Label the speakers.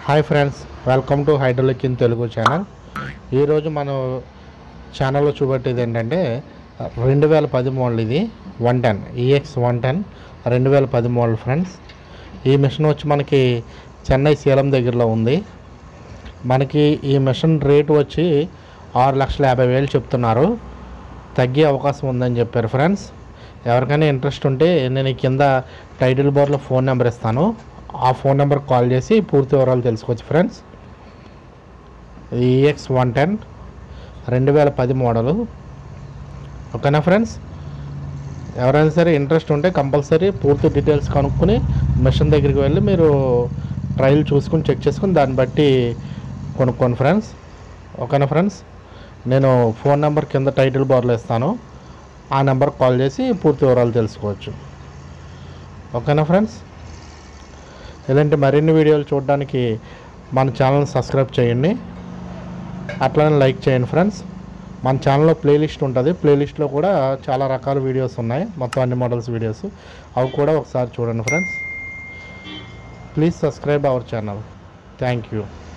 Speaker 1: hi friends welcome to hydraulic in Telugu channel ఈరోజు మనం ఛానల్లో చూపెట్టేది ఏంటంటే రెండు వేల పది మోడల్ ఇది one ten EX one ten రెండు వేల పది మోడల్ ఫ్రెండ్స్ ఈ మిషన్ వచ్చి మనకి చెన్నై సీలం దగ్గరలో ఉంది మనకి ఈ మిషన్ రేటు వచ్చి ఆరు లక్షల యాభై వేలు చెప్తున్నారు తగ్గే అవకాశం ఉందని చెప్పారు ఫ్రెండ్స్ ఎవరికైనా ఇంట్రెస్ట్ ఉంటే నేను ఈ కింద టైటిల్ బోర్డ్లో ఫోన్ నెంబర్ ఇస్తాను ఆ ఫోన్ నెంబర్ కాల్ చేసి పూర్తి వివరాలు తెలుసుకోవచ్చు ఫ్రెండ్స్ ఈఎక్స్ వన్ టెన్ రెండు వేల పది మోడలు ఓకేనా ఫ్రెండ్స్ ఎవరైనా సరే ఇంట్రెస్ట్ ఉంటే కంపల్సరీ పూర్తి డీటెయిల్స్ కనుక్కొని మిషన్ దగ్గరికి వెళ్ళి మీరు ట్రయల్ చూసుకుని చెక్ చేసుకుని దాన్ని బట్టి కొనుక్కోండి ఫ్రెండ్స్ ఓకేనా ఫ్రెండ్స్ నేను ఫోన్ నెంబర్ కింద టైటిల్ బార్లో ఇస్తాను ఆ నెంబర్ కాల్ చేసి పూర్తి వివరాలు తెలుసుకోవచ్చు ఓకేనా ఫ్రెండ్స్ ఇలాంటి మరిన్ని వీడియోలు చూడడానికి మన ఛానల్ సబ్స్క్రైబ్ చేయండి అట్లనే లైక్ చేయండి ఫ్రెండ్స్ మన ఛానల్లో ప్లేలిస్ట్ ఉంటుంది ప్లేలిస్ట్లో కూడా చాలా రకాల వీడియోస్ ఉన్నాయి మొత్తం అన్ని మోడల్స్ వీడియోస్ అవి కూడా ఒకసారి చూడండి friends please subscribe our channel thank you